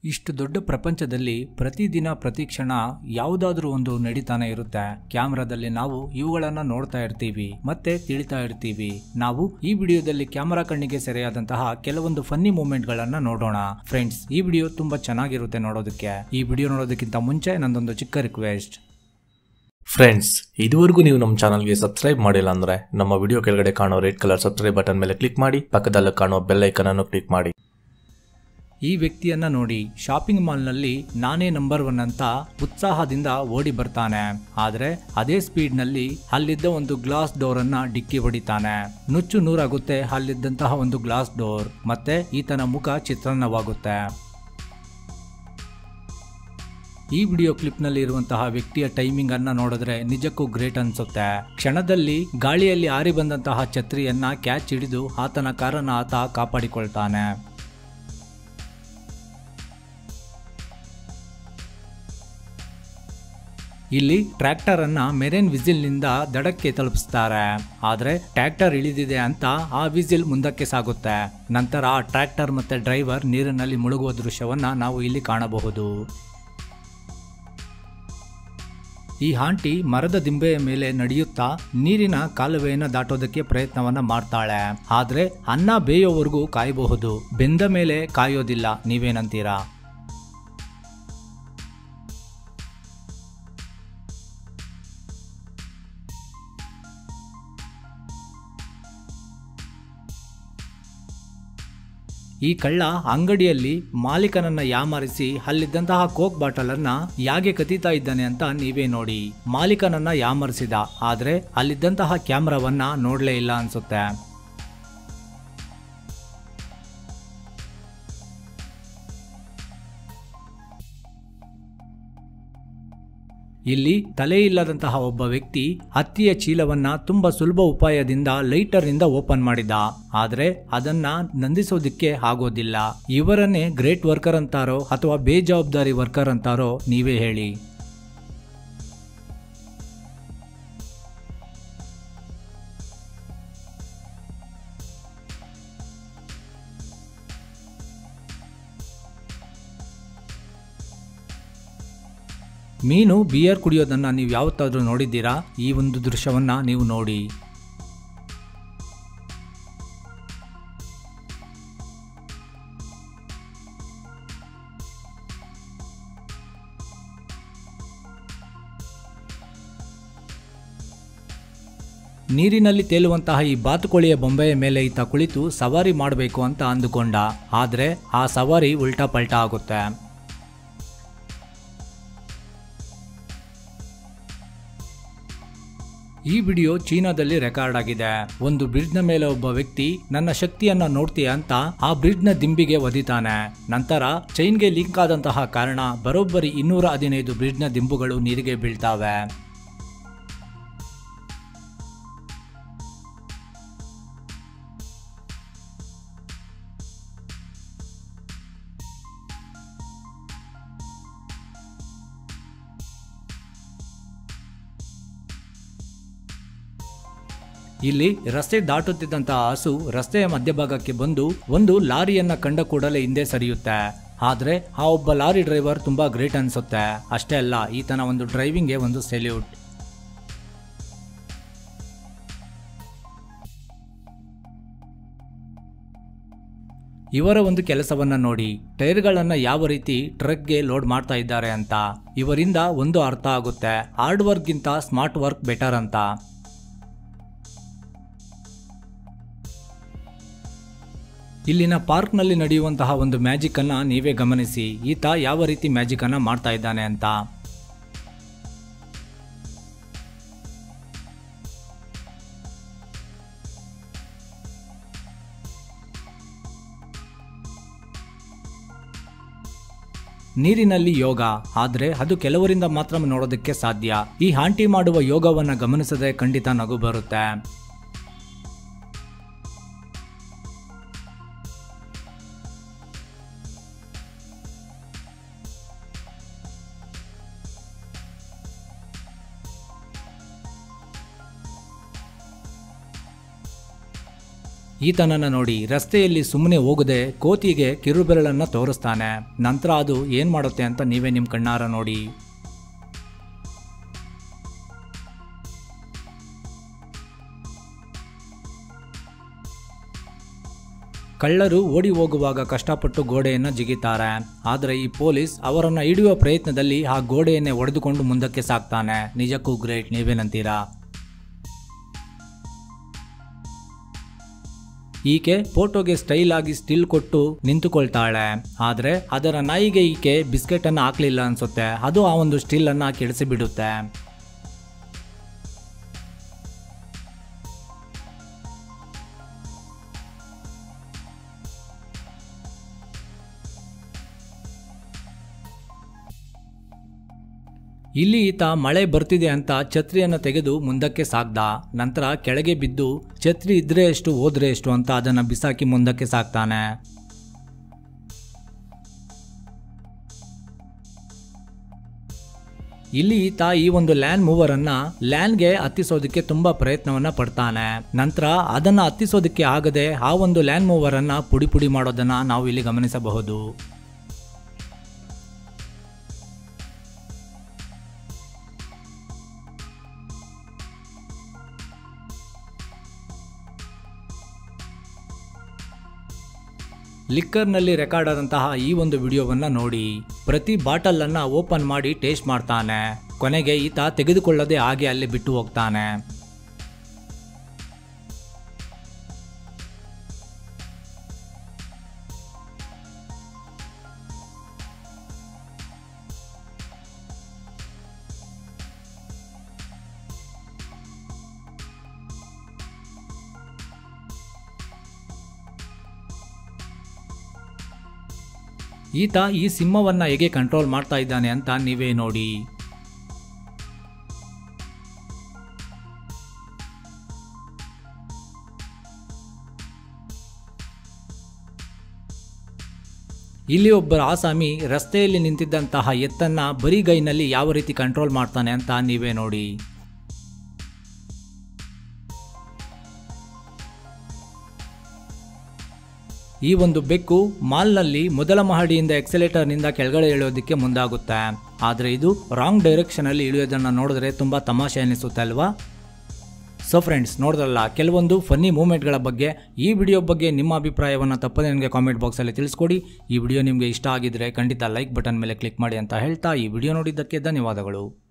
ಇಷ್ಟು ದೊಡ್ಡ ಪ್ರಪಂಚದಲ್ಲಿ ಪ್ರತಿದಿನ ಪ್ರತಿ ಕ್ಷಣ ಯಾವುದಾದ್ರೂ ಒಂದು ನಡೀತಾನೆ ಇರುತ್ತೆ ಕ್ಯಾಮ್ರಾದಲ್ಲಿ ನಾವು ಇವುಗಳನ್ನ ನೋಡ್ತಾ ಇರ್ತೀವಿ ಮತ್ತೆ ತಿಳಿತಾ ಇರ್ತೀವಿ ನಾವು ಈ ವಿಡಿಯೋದಲ್ಲಿ ಕ್ಯಾಮರಾ ಕಣ್ಣಿಗೆ ಸೆರೆಯಾದಂತಹ ಕೆಲವೊಂದು ಫನ್ನಿ ಮೂಮೆಂಟ್ ಗಳನ್ನ ನೋಡೋಣ ಫ್ರೆಂಡ್ಸ್ ಈ ವಿಡಿಯೋ ತುಂಬಾ ಚೆನ್ನಾಗಿರುತ್ತೆ ನೋಡೋದಕ್ಕೆ ಈ ವಿಡಿಯೋ ನೋಡೋದಕ್ಕಿಂತ ಮುಂಚೆ ನಂದೊಂದು ಚಿಕ್ಕ ರಿಕ್ವೆಸ್ಟ್ ಫ್ರೆಂಡ್ಸ್ ಇದುವರೆಗೂ ನೀವು ನಮ್ಮ ಚಾನಲ್ಗೆ ಸಬ್ಸ್ಕ್ರೈಬ್ ಮಾಡಿಲ್ಲ ಅಂದ್ರೆ ನಮ್ಮ ವಿಡಿಯೋ ಕೆಳಗಡೆ ಕಾಣೋ ರೆಡ್ ಕಲರ್ ಸಬ್ಸ್ಕ್ರೈಬ್ ಬಟನ್ ಮೇಲೆ ಕ್ಲಿಕ್ ಮಾಡಿ ಪಕ್ಕದಲ್ಲಿ ಕಾಣೋ ಬೆಲ್ ಐಕನ್ ಅನ್ನು ಕ್ಲಿಕ್ ಮಾಡಿ ಈ ವ್ಯಕ್ತಿಯನ್ನ ನೋಡಿ ಶಾಪಿಂಗ್ ಮಾಲ್ನಲ್ಲಿ ನಾನೇ ನಂಬರ್ ಒನ್ ಅಂತ ಉತ್ಸಾಹದಿಂದ ಓಡಿ ಬರ್ತಾನೆ ಆದ್ರೆ ಅದೇ ಸ್ಪೀಡ್ನಲ್ಲಿ ಅಲ್ಲಿದ್ದ ಒಂದು ಗ್ಲಾಸ್ ಡೋರ್ ಅನ್ನ ಡಿಕ್ಕಿ ಹೊಡಿತಾನೆ ನುಚ್ಚು ನೂರಾಗುತ್ತೆ ಅಲ್ಲಿದ್ದಂತಹ ಒಂದು ಗ್ಲಾಸ್ ಡೋರ್ ಮತ್ತೆ ಈತನ ಮುಖ ಚಿತ್ರಾನ್ನವಾಗುತ್ತೆ ಈ ವಿಡಿಯೋ ಕ್ಲಿಪ್ ನಲ್ಲಿ ಇರುವಂತಹ ವ್ಯಕ್ತಿಯ ಟೈಮಿಂಗ್ ಅನ್ನ ನೋಡಿದ್ರೆ ನಿಜಕ್ಕೂ ಗ್ರೇಟ್ ಅನ್ಸುತ್ತೆ ಕ್ಷಣದಲ್ಲಿ ಗಾಳಿಯಲ್ಲಿ ಆರಿ ಬಂದಂತಹ ಛತ್ರಿಯನ್ನ ಕ್ಯಾಚ್ ಹಿಡಿದು ಆತನ ಕಾರನ್ನ ಆತ ಕಾಪಾಡಿಕೊಳ್ತಾನೆ ಇಲ್ಲಿ ಟ್ರ್ಯಾಕ್ಟರ್ ಅನ್ನ ಮೆರೇನ್ ವಿಸಿಲ್ ನಿಂದ ದಡಕ್ಕೆ ತಲುಪಿಸ್ತಾರೆ ಆದ್ರೆ ಟ್ರ್ಯಾಕ್ಟರ್ ಇಳಿದಿದೆ ಅಂತ ಆ ವಿಸಿಲ್ ಮುಂದಕ್ಕೆ ಸಾಗುತ್ತೆ ನಂತರ ಆ ಟ್ರ್ಯಾಕ್ಟರ್ ಮತ್ತೆ ಡ್ರೈವರ್ ನೀರಿನಲ್ಲಿ ಮುಳುಗುವ ದೃಶ್ಯವನ್ನ ನಾವು ಇಲ್ಲಿ ಕಾಣಬಹುದು ಈ ಆಂಟಿ ಮರದ ದಿಂಬೆಯ ಮೇಲೆ ನಡೆಯುತ್ತಾ ನೀರಿನ ಕಾಲುವೆಯನ್ನು ದಾಟೋದಕ್ಕೆ ಪ್ರಯತ್ನವನ್ನ ಮಾಡ್ತಾಳೆ ಆದ್ರೆ ಅನ್ನ ಬೇಯೋವರೆಗೂ ಕಾಯಬಹುದು ಬೆಂದ ಮೇಲೆ ಕಾಯೋದಿಲ್ಲ ನೀವೇನಂತೀರಾ ಈ ಕಳ್ಳ ಅಂಗಡಿಯಲ್ಲಿ ಮಾಲೀಕನನ್ನ ಯಾಮಾರಿಸಿ ಅಲ್ಲಿದ್ದಂತಹ ಕೋಕ್ ಬಾಟಲ್ ಅನ್ನ ಯಾಗೆ ಕತೀತಾ ಇದ್ದಾನೆ ಅಂತ ನೀವೇ ನೋಡಿ ಮಾಲೀಕನನ್ನ ಯಾಮರಿಸಿದ ಆದ್ರೆ ಅಲ್ಲಿದ್ದಂತಹ ಕ್ಯಾಮ್ರಾವನ್ನ ನೋಡ್ಲೇ ಇಲ್ಲ ಅನ್ಸುತ್ತೆ ಇಲ್ಲಿ ತಲೆ ಇಲ್ಲದಂತಹ ಒಬ್ಬ ವ್ಯಕ್ತಿ ಹತ್ತಿಯ ಚೀಲವನ್ನ ತುಂಬಾ ಸುಲಭ ಉಪಾಯದಿಂದ ಲೈಟರ್ ನಿಂದ ಓಪನ್ ಮಾಡಿದ ಆದ್ರೆ ಅದನ್ನ ನಂದಿಸೋದಿಕ್ಕೆ ಆಗೋದಿಲ್ಲ ಇವರನ್ನೇ ಗ್ರೇಟ್ ವರ್ಕರ್ ಅಂತಾರೋ ಅಥವಾ ಬೇಜವಾಬ್ದಾರಿ ವರ್ಕರ್ ಅಂತಾರೋ ನೀವೇ ಹೇಳಿ ಮೀನು ಬಿಯರ್ ಕುಡಿಯೋದನ್ನ ನೀವು ಯಾವತ್ತಾದ್ರೂ ನೋಡಿದ್ದೀರಾ ಈ ಒಂದು ದೃಶ್ಯವನ್ನ ನೀವು ನೋಡಿ ನೀರಿನಲ್ಲಿ ತೇಲುವಂತಹ ಈ ಬಾತುಕೋಳಿಯ ಬೊಂಬೆಯ ಮೇಲೆ ಈತ ಕುಳಿತು ಸವಾರಿ ಮಾಡಬೇಕು ಅಂತ ಅಂದುಕೊಂಡ ಆದ್ರೆ ಆ ಸವಾರಿ ಉಲ್ಟಾ ಪಲ್ಟಾ ಆಗುತ್ತೆ ಈ ವಿಡಿಯೋ ಚೀನಾದಲ್ಲಿ ರೆಕಾರ್ಡ್ ಆಗಿದೆ ಒಂದು ಬ್ರಿಡ್ಜ್ ನ ಮೇಲೆ ಒಬ್ಬ ವ್ಯಕ್ತಿ ನನ್ನ ಶಕ್ತಿಯನ್ನ ನೋಡ್ತೀಯ ಅಂತ ಆ ಬ್ರಿಡ್ಜ್ ನ ದಿಂಬಿಗೆ ಒದಿತಾನೆ ನಂತರ ಚೈನ್ಗೆ ಲಿಂಕ್ ಆದಂತಹ ಕಾರಣ ಬರೋಬ್ಬರಿ ಇನ್ನೂರ ಹದಿನೈದು ಬ್ರಿಡ್ಜ್ ನ ದಿಂಬುಗಳು ನೀರಿಗೆ ಬೀಳ್ತಾವೆ ಇಲ್ಲಿ ರಸ್ತೆ ದಾಟುತ್ತಿದ್ದಂತಹ ಹಸು ರಸ್ತೆಯ ಮಧ್ಯಭಾಗಕ್ಕೆ ಬಂದು ಒಂದು ಲಾರಿಯನ್ನ ಕಂಡ ಕೂಡಲೇ ಹಿಂದೆ ಸರಿಯುತ್ತೆ ಆದ್ರೆ ಆ ಒಬ್ಬ ಲಾರಿ ಡ್ರೈವರ್ ತುಂಬಾ ಗ್ರೇಟ್ ಅನ್ಸುತ್ತೆ ಅಷ್ಟೇ ಅಲ್ಲ ಈತನ ಒಂದು ಡ್ರೈವಿಂಗ್ಗೆ ಒಂದು ಸೆಲ್ಯೂಟ್ ಇವರ ಒಂದು ಕೆಲಸವನ್ನ ನೋಡಿ ಟೈರ್ಗಳನ್ನ ಯಾವ ರೀತಿ ಟ್ರಕ್ಗೆ ಲೋಡ್ ಮಾಡ್ತಾ ಇದ್ದಾರೆ ಅಂತ ಇವರಿಂದ ಒಂದು ಅರ್ಥ ಆಗುತ್ತೆ ಹಾರ್ಡ್ ವರ್ಕ್ಗಿಂತ ಸ್ಮಾರ್ಟ್ ವರ್ಕ್ ಬೆಟರ್ ಅಂತ ಇಲ್ಲಿನ ಪಾರ್ಕ್ನಲ್ಲಿ ನಡೆಯುವಂತಹ ಒಂದು ಮ್ಯಾಜಿಕ್ ಅನ್ನ ನೀವೇ ಗಮನಿಸಿ ಈತ ಯಾವ ರೀತಿ ಮ್ಯಾಜಿಕ್ ಅನ್ನ ಮಾಡ್ತಾ ಇದ್ದಾನೆ ಅಂತ ನೀರಿನಲ್ಲಿ ಯೋಗ ಆದ್ರೆ ಅದು ಕೆಲವರಿಂದ ಮಾತ್ರ ನೋಡೋದಕ್ಕೆ ಸಾಧ್ಯ ಈ ಆಂಟಿ ಮಾಡುವ ಯೋಗವನ್ನ ಗಮನಿಸದೆ ಖಂಡಿತ ನಗು ಬರುತ್ತೆ ಈತನನ್ನ ನೋಡಿ ರಸ್ತೆಯಲ್ಲಿ ಸುಮ್ಮನೆ ಹೋಗದೆ ಕೋತಿಗೆ ಕಿರುಬೆರಳನ್ನ ತೋರಿಸ್ತಾನೆ ನಂತರ ಅದು ಏನ್ ಮಾಡುತ್ತೆ ಅಂತ ನೀವೇ ನಿಮ್ ಕಣ್ಣಾರ ನೋಡಿ ಕಳ್ಳರು ಓಡಿ ಹೋಗುವಾಗ ಕಷ್ಟಪಟ್ಟು ಗೋಡೆಯನ್ನು ಜಿಗಿತಾರೆ ಆದರೆ ಈ ಪೊಲೀಸ್ ಅವರನ್ನು ಹಿಡಿಯುವ ಪ್ರಯತ್ನದಲ್ಲಿ ಆ ಗೋಡೆಯನ್ನೇ ಒಡೆದುಕೊಂಡು ಮುಂದಕ್ಕೆ ಸಾಕ್ತಾನೆ ನಿಜಕ್ಕೂ ಗ್ರೇಟ್ ನೀವೇನಂತೀರಾ ಈಕೆ ಫೋಟೋಗೆ ಸ್ಟೈಲ್ ಆಗಿ ಸ್ಟಿಲ್ ಕೊಟ್ಟು ನಿಂತುಕೊಳ್ತಾಳೆ ಆದ್ರೆ ಅದರ ನಾಯಿಗೆ ಈಕೆ ಬಿಸ್ಕೆಟ್ ಅನ್ನ ಹಾಕ್ಲಿಲ್ಲ ಅನ್ಸುತ್ತೆ ಅದು ಆ ಒಂದು ಸ್ಟಿಲ್ ಅನ್ನ ಕೆಡಿಸಿ ಬಿಡುತ್ತೆ ಇಲ್ಲಿ ಈತ ಮಳೆ ಬರ್ತಿದೆ ಅಂತ ಛತ್ರಿಯನ್ನು ತೆಗೆದು ಮುಂದಕ್ಕೆ ಸಾಗ್ದ ನಂತರ ಕೆಳಗೆ ಬಿದ್ದು ಛತ್ರಿ ಇದ್ರೆ ಎಷ್ಟು ಹೋದ್ರೆ ಎಷ್ಟು ಅಂತ ಅದನ್ನ ಬಿಸಾಕಿ ಮುಂದಕ್ಕೆ ಸಾಕ್ತಾನೆ ಇಲ್ಲಿ ಈತ ಈ ಒಂದು ಲ್ಯಾನ್ ಮೂವರ್ ಅನ್ನ ಲ್ಯಾನ್ಗೆ ಹತ್ತಿಸೋದಕ್ಕೆ ತುಂಬಾ ಪ್ರಯತ್ನವನ್ನ ಪಡ್ತಾನೆ ನಂತರ ಅದನ್ನ ಹತ್ತಿಸೋದಕ್ಕೆ ಆಗದೆ ಆ ಒಂದು ಲ್ಯಾನ್ ಮೂವರ್ ಅನ್ನ ಪುಡಿ ಪುಡಿ ಮಾಡೋದನ್ನ ನಾವು ಇಲ್ಲಿ ಗಮನಿಸಬಹುದು ಲಿಕ್ಕರ್ನಲ್ಲಿ ರೆಕಾರ್ಡ್ ಆದಂತಹ ಈ ಒಂದು ವಿಡಿಯೋವನ್ನ ನೋಡಿ ಪ್ರತಿ ಬಾಟಲ್ ಅನ್ನ ಓಪನ್ ಮಾಡಿ ಟೇಸ್ಟ್ ಮಾಡ್ತಾನೆ ಕೊನೆಗೆ ಈತ ತೆಗೆದುಕೊಳ್ಳದೆ ಹಾಗೆ ಅಲ್ಲಿ ಬಿಟ್ಟು ಹೋಗ್ತಾನೆ ಈತ ಈ ಸಿಂಹವನ್ನ ಹೇಗೆ ಕಂಟ್ರೋಲ್ ಮಾಡ್ತಾ ಇದ್ದಾನೆ ಅಂತ ನೀವೇ ನೋಡಿ ಇಲ್ಲಿ ಒಬ್ಬ ಆಸಾಮಿ ರಸ್ತೆಯಲ್ಲಿ ನಿಂತಿದ್ದಂತಹ ಎತ್ತನ್ನ ಬರಿಗೈನಲ್ಲಿ ಯಾವ ರೀತಿ ಕಂಟ್ರೋಲ್ ಮಾಡ್ತಾನೆ ಅಂತ ನೀವೇ ನೋಡಿ ಈ ಒಂದು ಬೆಕ್ಕು ಮಾಲ್ನಲ್ಲಿ ಮೊದಲ ಮಹಡಿಯಿಂದ ಎಕ್ಸಲೇಟರ್ನಿಂದ ಕೆಳಗಡೆ ಇಳಿಯೋದಕ್ಕೆ ಮುಂದಾಗುತ್ತೆ ಆದರೆ ಇದು ರಾಂಗ್ ಡೈರೆಕ್ಷನಲ್ಲಿ ಇಳಿಯೋದನ್ನು ನೋಡಿದ್ರೆ ತುಂಬ ತಮಾಷೆ ಅನಿಸುತ್ತೆ ಅಲ್ವಾ ಸೊ ಫ್ರೆಂಡ್ಸ್ ನೋಡಿದ್ರಲ್ಲ ಕೆಲವೊಂದು ಫನ್ನಿ ಮೂಮೆಂಟ್ಗಳ ಬಗ್ಗೆ ಈ ವಿಡಿಯೋ ಬಗ್ಗೆ ನಿಮ್ಮ ಅಭಿಪ್ರಾಯವನ್ನು ತಪ್ಪದೆ ನನಗೆ ಕಾಮೆಂಟ್ ಬಾಕ್ಸಲ್ಲಿ ತಿಳಿಸ್ಕೊಡಿ ಈ ವಿಡಿಯೋ ನಿಮಗೆ ಇಷ್ಟ ಆಗಿದ್ರೆ ಖಂಡಿತ ಲೈಕ್ ಬಟನ್ ಮೇಲೆ ಕ್ಲಿಕ್ ಮಾಡಿ ಅಂತ ಹೇಳ್ತಾ ಈ ವಿಡಿಯೋ ನೋಡಿದ್ದಕ್ಕೆ ಧನ್ಯವಾದಗಳು